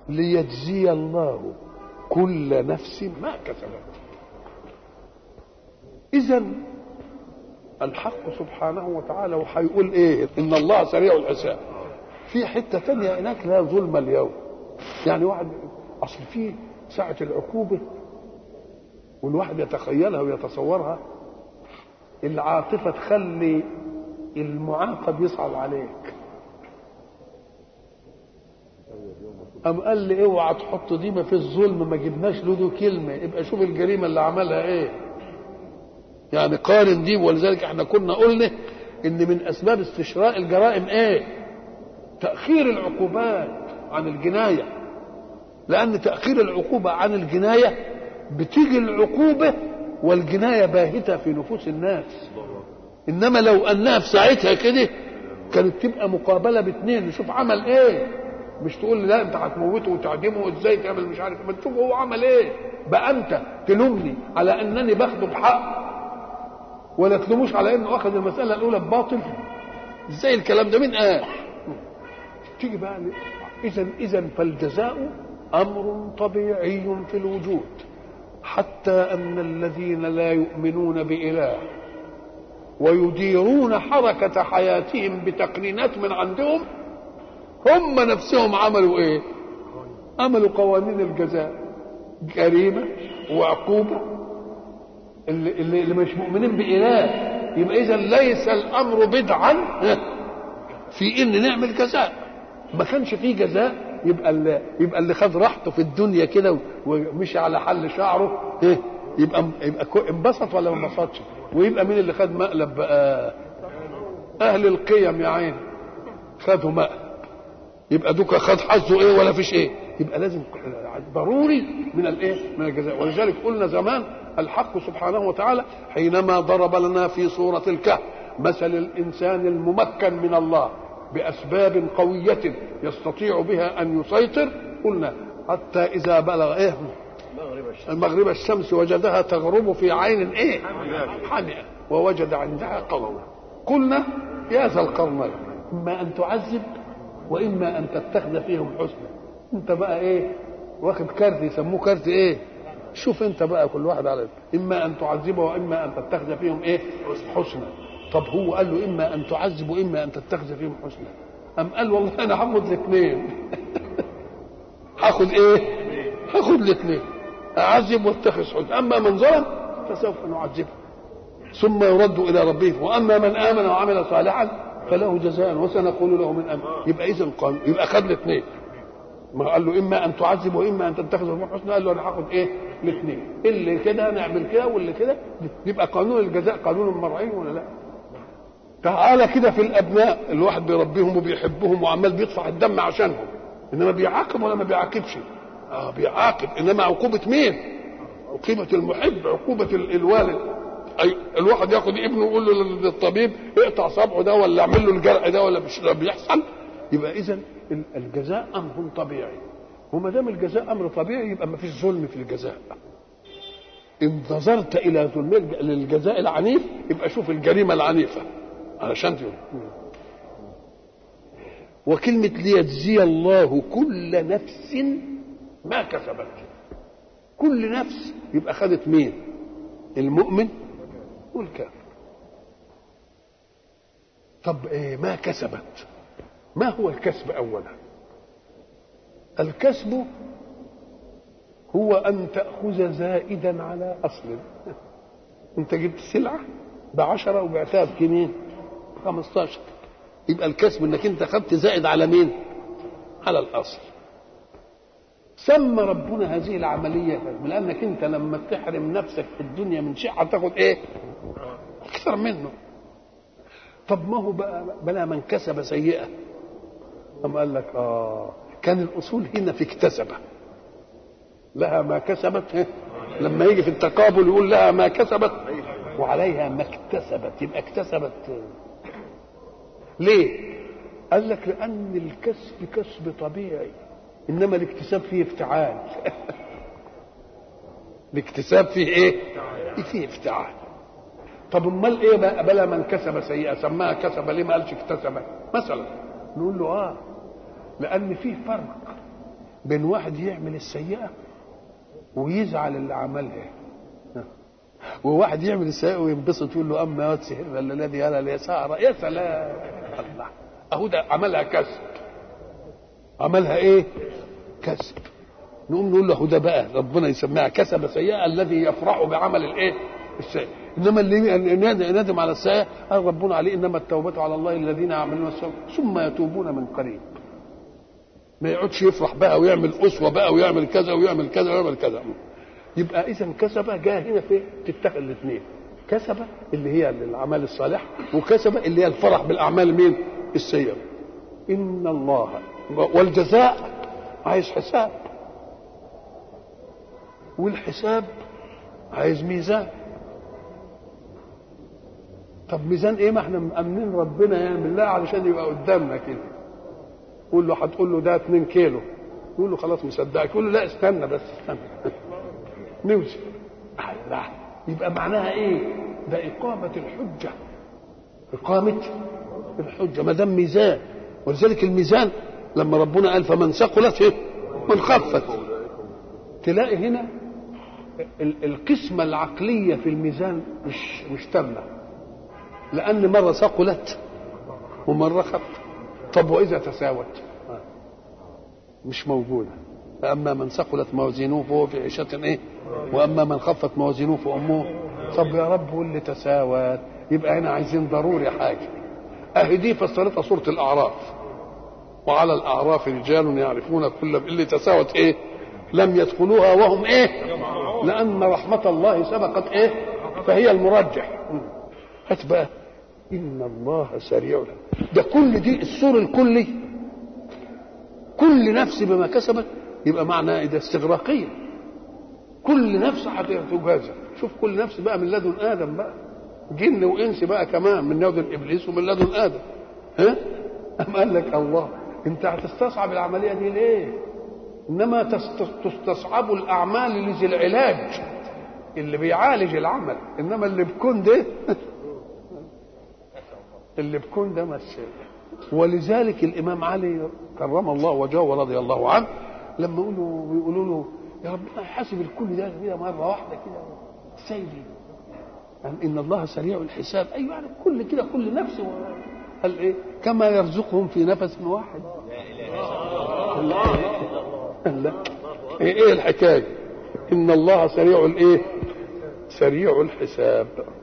ليجزي الله كل نفس ما كسبت اذا الحق سبحانه وتعالى وهيقول ايه ان الله سريع الحساب في حته ثانيه هناك لا ظلم اليوم يعني واحد اصل في ساعه العقوبه والواحد يتخيلها ويتصورها العاطفه تخلي المعاقب يصعب عليك أم قال لي اوعى تحط دي ما في الظلم ما جبناش له دي كلمة يبقى شوف الجريمة اللي عملها ايه يعني قارن دي ولذلك احنا كنا قلنا ان من اسباب استشراء الجرائم ايه تأخير العقوبات عن الجناية لأن تأخير العقوبة عن الجناية بتيجي العقوبة والجناية باهتة في نفوس الناس إنما لو أنها في ساعتها كده كانت تبقى مقابلة باثنين نشوف عمل إيه مش تقول لي لا انت هتموته وتعدمه ازاي تعمل مش عارف ما تشوف هو عمل ايه بقى انت تلومني على انني باخده بحق ولا تلوموش على انه اخذ المساله الاولى بباطل ازاي الكلام ده مين قال تيجي بقى اذا اذا فالجزاء امر طبيعي في الوجود حتى ان الذين لا يؤمنون باله ويديرون حركه حياتهم بتقنينات من عندهم هم نفسهم عملوا ايه عملوا قوانين الجزاء جريمه وعقوبه اللي, اللي, اللي مش مؤمنين باله يبقى اذا ليس الامر بدعا في ان نعمل جزاء ما كانش فيه جزاء يبقى اللي يبقى اللي خد راحته في الدنيا كده ومشي على حل شعره ايه يبقى يبقى انبسط ولا ما انبسطش ويبقى مين اللي خد مقلب بقى اهل القيم يا عين خدوا مقلب يبقى دوكا خد حظه ايه ولا فيش ايه يبقى لازم ضروري من الايه من الجزاء ولذلك قلنا زمان الحق سبحانه وتعالى حينما ضرب لنا في سورة الكهف مثل الإنسان الممكن من الله بأسباب قوية يستطيع بها أن يسيطر قلنا حتى إذا بلغ إيه المغرب الشمس وجدها تغرب في عين إيه حمئة ووجد عندها قوما قلنا يا ذا القرنين إما أن تعذب وإما أن تتخذ فيهم حسنا أنت بقى إيه واخد كارت يسموه كارت إيه شوف انت بقى كل واحد على اما ان تعذبه واما ان تتخذ فيهم ايه حسنا طب هو قال له اما ان تعذب واما ان تتخذ فيهم حسنا ام قال والله انا هاخد الاثنين هاخد ايه هاخد الاثنين اعذب واتخذ حسنا اما من ظلم فسوف نعذبه ثم يرد الى ربه واما من امن وعمل صالحا فله جزاء وسنقول له من امن يبقى اذا يبقى خد الاثنين ما قال له اما ان تعذب واما ان تتخذ من حسنى قال له انا هاخد ايه الاثنين اللي كده نعمل كده واللي كده يبقى قانون الجزاء قانون مرعي ولا لا تعالى كده في الابناء الواحد بيربيهم وبيحبهم وعمال بيدفع الدم عشانهم انما بيعاقب ولا ما بيعاقبش اه بيعاقب انما عقوبه مين عقوبه المحب عقوبه الوالد أي الواحد ياخد ابنه ويقول له للطبيب اقطع صبعه ده ولا اعمل له الجرح ده ولا مش بيحصل يبقى اذا الجزاء امر طبيعي وما دام الجزاء امر طبيعي يبقى ما فيش ظلم في الجزاء ان نظرت الى ظلم للجزاء العنيف يبقى شوف الجريمه العنيفه علشان تقول وكلمة ليجزي الله كل نفس ما كسبت كل نفس يبقى خدت مين المؤمن والكافر طب ايه ما كسبت ما هو الكسب اولا الكسب هو ان تاخذ زائدا على اصل انت جبت سلعه بعشرة وبعتها بكمين بخمستاشر يبقى الكسب انك انت خدت زائد على مين على الاصل سمى ربنا هذه العملية لأنك أنت لما تحرم نفسك في الدنيا من شيء هتاخد إيه؟ أكثر منه. طب ما هو بقى بلا من كسب سيئة. أم قال لك آه كان الأصول هنا في اكتسبة. لها ما كسبت لما يجي في التقابل يقول لها ما كسبت وعليها ما اكتسبت يبقى اكتسبت ليه؟ قال لك لأن الكسب كسب طبيعي انما الاكتساب فيه افتعال الاكتساب فيه ايه فيه افتعال طب امال ايه بقى بلا من كسب سيئه سماها كسب ليه ما قالش اكتسب مثلا نقول له اه لان فيه فرق بين واحد يعمل السيئه ويزعل اللي عملها وواحد يعمل السيئه وينبسط يقول له اما يا سهر الذي يرى اليسار يا سلام الله اهو ده عملها كسب عملها ايه كسب نقوم نقول له ده بقى ربنا يسميها كسب سيئه الذي يفرح بعمل الايه السيئه انما اللي ندم على السيئه قال ربنا عليه انما التوبه على الله الذين يعملون السوء ثم يتوبون من قريب ما يقعدش يفرح بقى ويعمل اسوه بقى ويعمل كذا ويعمل كذا ويعمل كذا يبقى اذا كسبه جاء هنا في تتخذ الاثنين كسبه اللي هي الاعمال الصالحه وكسبه اللي هي الفرح بالاعمال مين السيئه ان الله والجزاء عايز حساب والحساب عايز ميزان طب ميزان ايه ما احنا مأمنين ربنا يعمل لها علشان يبقى قدامنا كده قول له هتقول له ده 2 كيلو يقول له خلاص مصدقك يقول له لا استنى بس استنى نوزن الله يبقى معناها ايه ده إقامة الحجة إقامة الحجة ما دام ميزان ولذلك الميزان لما ربنا قال فمن ثقلت ايه من خفت تلاقي هنا القسمة العقلية في الميزان مش مش تامة لأن مرة ثقلت ومرة خفت طب وإذا تساوت مش موجودة فأما من ثقلت موازينه فهو في عيشة إيه وأما من خفت موازينه فأمه طب يا رب واللي تساوت يبقى هنا عايزين ضروري حاجة أهي دي فسرتها سورة الأعراف وعلى الأعراف رجال يعرفون كل اللي تساوت إيه لم يدخلوها وهم إيه لأن رحمة الله سبقت إيه فهي المرجح هات بقى إن الله سريع ده كل دي السور الكلي كل نفس بما كسبت يبقى معنى ده استغراقية كل نفس هتجازى شوف كل نفس بقى من لدن آدم بقى جن وإنس بقى كمان من لدن إبليس ومن لدن آدم ها أم قال لك الله أنت هتستصعب العملية دي ليه إنما تستصعب الأعمال لذي العلاج اللي بيعالج العمل إنما اللي بكون ده اللي بكون ده مش ولذلك الامام علي كرم الله وجهه ورضي الله عنه لما يقولوا بيقولوا له يا ربنا حاسب الكل ده كده مره واحده كده سيدي يعني ان الله سريع الحساب ايوه يعني كل كده كل نفس قال ايه كما يرزقهم في نفس واحد لا لا ايه, إيه الحكايه ان الله سريع الايه سريع الحساب